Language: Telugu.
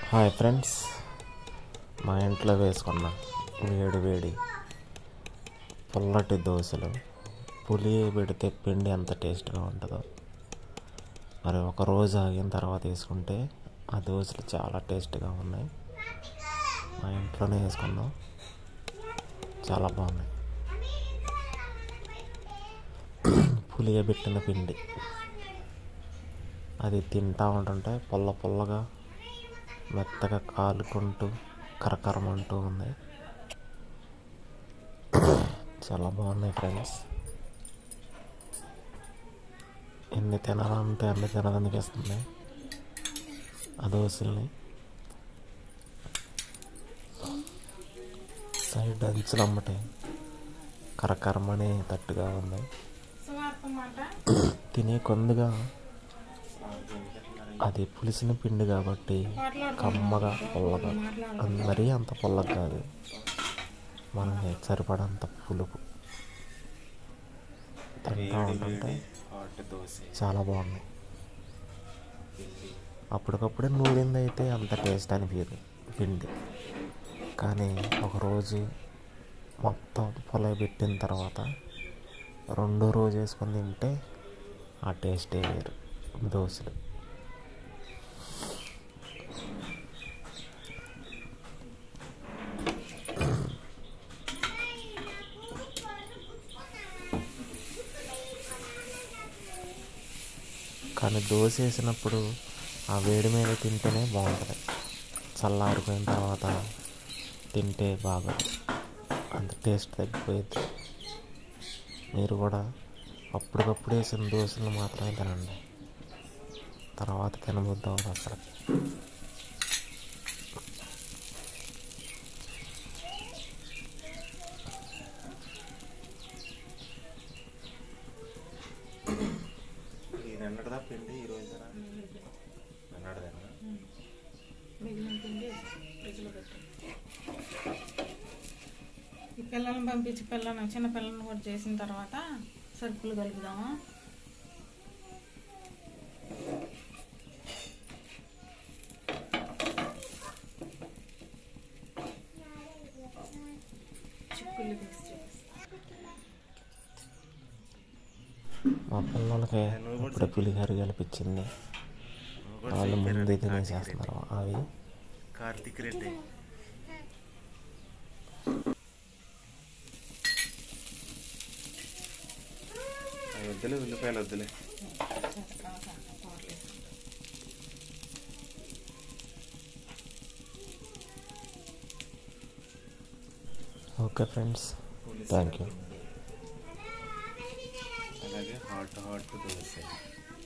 హాయ్ ఫ్రెండ్స్ మా ఇంట్లో వేసుకున్న వేడి వేడి పుల్లటి దోశలు పులి పెడితే పిండి ఎంత టేస్ట్గా ఉంటుందో మరి ఒక రోజు ఆగిన తర్వాత వేసుకుంటే ఆ దోశలు చాలా టేస్ట్గా ఉన్నాయి మా ఇంట్లోనే వేసుకున్నాం చాలా బాగున్నాయి పులియబెట్టిన పిండి అది తింటా ఉంటుంటే పుల్ల పుల్లగా మెత్తగా కాలుకుంటూ కరకరమంటూ ఉంది చాలా బాగున్నాయి ఫ్రెండ్స్ ఎన్ని తినాలంటే అన్ని తినదనిపిస్తుంది ఆ దోశల్ని సైడ్ అంచులు అమ్మటే కరకరమనే తట్టుగా ఉంది తినే కొందుగా అది పులిసిన పిండి కాబట్టి కమ్మగా పుల్లగా అది మరీ అంత పుల్లగా కాదు మనకి సరిపడంత పులుపు తింటా ఉంటుంటే చాలా బాగుంది అప్పటికప్పుడే నూరింది అయితే అంత టేస్ట్ అనిపించదు పిండి కానీ ఒకరోజు మొత్తం పొల పెట్టిన తర్వాత రెండో రోజు వేసుకొని తింటే ఆ టేస్టే వేరు దోశలు కానీ దోశ వేసినప్పుడు ఆ వేడి మీద తింటేనే బాగుంటుంది చల్లారిపోయిన తర్వాత తింటే బాగోదు అంత టేస్ట్ తగ్గిపోయింది మీరు కూడా అప్పటికప్పుడు వేసిన దోశలు మాత్రమే తినండి తర్వాత తినబుద్ది అవ్వదు అసలు నిన్నటిదా పిండి ఈ రోజు నిన్నటిదేనా మిగిలిన పిండి ఫ్రిడ్జ్లో పెట్టు ఈ పిల్లల్ని పంపించి పిల్లలను చిన్న పిల్లల్ని కూడా చేసిన తర్వాత సరుకులు కలుపుదాము చిక్కుళ్ళు తీసి చేస్తా. మా పిల్లలకి ఇప్పుడు పులిహోర కలిపించింది వాళ్ళు ముందే తినేసేస్తున్నారు అవి కార్తిక్ రెడ్డి అవి వద్దులే ఉల్లిపాయలు వద్దులే చేస్తా, చేస్తా, పర్లేదు. ఓకే ఫ్రెండ్స్ థ్యాంక్ యూ అలాగే హాట్ హాట్ దోశ